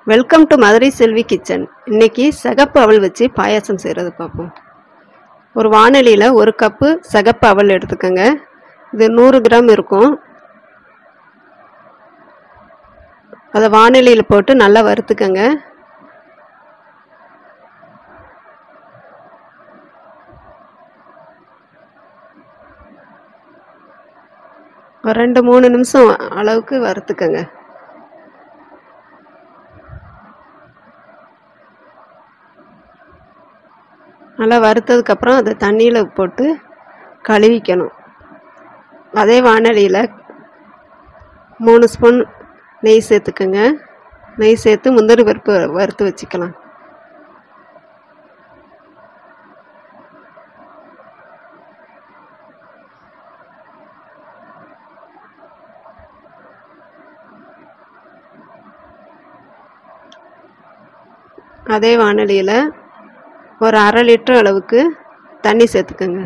welcome to Madurai Selvi kitchen இன்னைக்கு சிகப்பு அவல் வச்சு பாயாசம் செய்கிறது பார்ப்போம் ஒரு வானொலியில் ஒரு கப்பு சிகப்பு அவல் எடுத்துக்கோங்க இது நூறு கிராம் இருக்கும் அதை வானொலியில் போட்டு நல்லா வறுத்துக்கோங்க ஒரு ரெண்டு மூணு நிமிஷம் அளவுக்கு வறுத்துக்கோங்க நல்லா வறுத்ததுக்கப்புறம் அதை தண்ணியில் போட்டு கழுவிக்கணும் அதே வானலியில் மூணு ஸ்பூன் நெய் சேர்த்துக்கோங்க நெய் சேர்த்து முந்திரி பருப்பு வறுத்து வச்சுக்கலாம் அதே வானலியில் ஒரு அரை லிட்டர் அளவுக்கு தண்ணி சேர்த்துக்கோங்க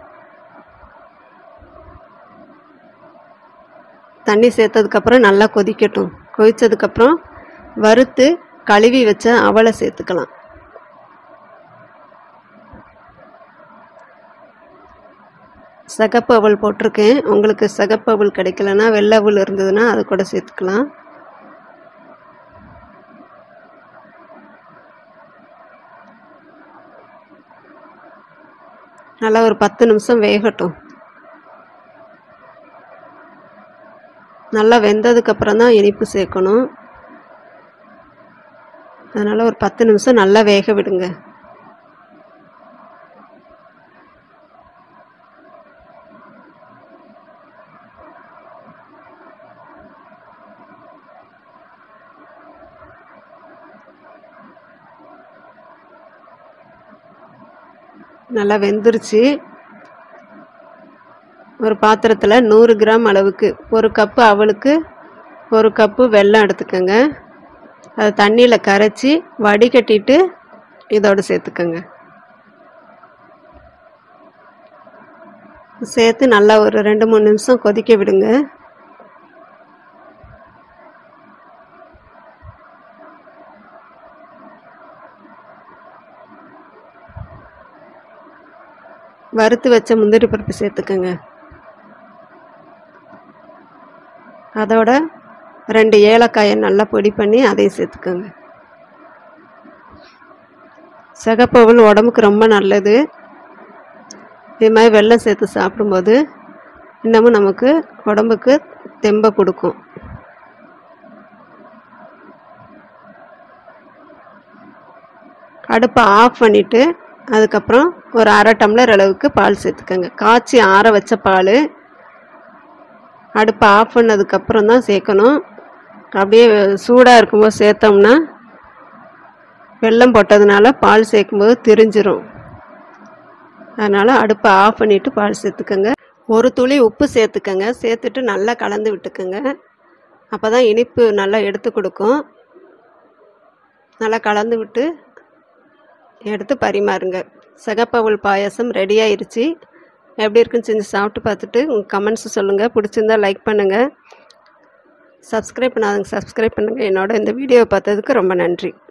தண்ணி சேர்த்ததுக்கப்புறம் நல்லா கொதிக்கட்டும் கொதித்ததுக்கப்புறம் வறுத்து கழுவி வச்ச அவலை சேர்த்துக்கலாம் சகப்பு அவல் போட்டிருக்கேன் உங்களுக்கு சகப்பு அவல் கிடைக்கலன்னா வெள்ளை அவல் இருந்ததுன்னா அது கூட சேர்த்துக்கலாம் நல்லா ஒரு பத்து நிமிஷம் வேகட்டும் நல்லா வெந்ததுக்கப்புறம் தான் இனிப்பு சேர்க்கணும் அதனால் ஒரு பத்து நிமிஷம் நல்லா வேக விடுங்க நல்லா வெந்துருச்சு ஒரு பாத்திரத்தில் நூறு கிராம் அளவுக்கு ஒரு கப்பு அவளுக்கு ஒரு கப்பு வெல்லம் எடுத்துக்கோங்க அதை தண்ணியில் கரைச்சி வடிகட்டிட்டு இதோடு சேர்த்துக்கோங்க சேர்த்து நல்லா ஒரு ரெண்டு மூணு நிமிஷம் கொதிக்க விடுங்க வறுத்து வச்ச முந்திரி பருப்பு சேர்த்துக்கோங்க அதோட ரெண்டு ஏலக்காயை நல்லா பொடி பண்ணி அதையும் சேர்த்துக்கோங்க சிகப்பவல் உடம்புக்கு ரொம்ப நல்லது இது மாதிரி வெள்ளம் சேர்த்து சாப்பிடும்போது இன்னமும் நமக்கு உடம்புக்கு தெம்பை கொடுக்கும் அடுப்பை ஆஃப் பண்ணிவிட்டு அதுக்கப்புறம் ஒரு அரை டம்ளர் அளவுக்கு பால் சேர்த்துக்கோங்க காய்ச்சி ஆற வச்ச பால் அடுப்பை ஆஃப் பண்ணதுக்கப்புறம் தான் சேர்க்கணும் அப்படியே சூடாக இருக்கும்போது சேர்த்தோம்னா வெல்லம் போட்டதுனால பால் சேர்க்கும்போது திரிஞ்சிரும் அதனால் அடுப்பை ஆஃப் பண்ணிவிட்டு பால் சேர்த்துக்கோங்க ஒரு துளி உப்பு சேர்த்துக்கோங்க சேர்த்துட்டு நல்லா கலந்து விட்டுக்கோங்க அப்போ தான் இனிப்பு நல்லா எடுத்து கொடுக்கும் நல்லா கலந்து விட்டு எடுத்து பரிமாறுங்க சிகப்பவுள் பாயாசம் ரெடி ஆயிருச்சு எப்படி இருக்குன்னு செஞ்சு சாப்பிட்டு பார்த்துட்டு உங்கள் கமெண்ட்ஸ் சொல்லுங்கள் பிடிச்சிருந்தா லைக் பண்ணுங்கள் சப்ஸ்கிரைப் பண்ணாதவங்க சப்ஸ்கிரைப் பண்ணுங்கள் என்னோட இந்த வீடியோவை பார்த்ததுக்கு ரொம்ப நன்றி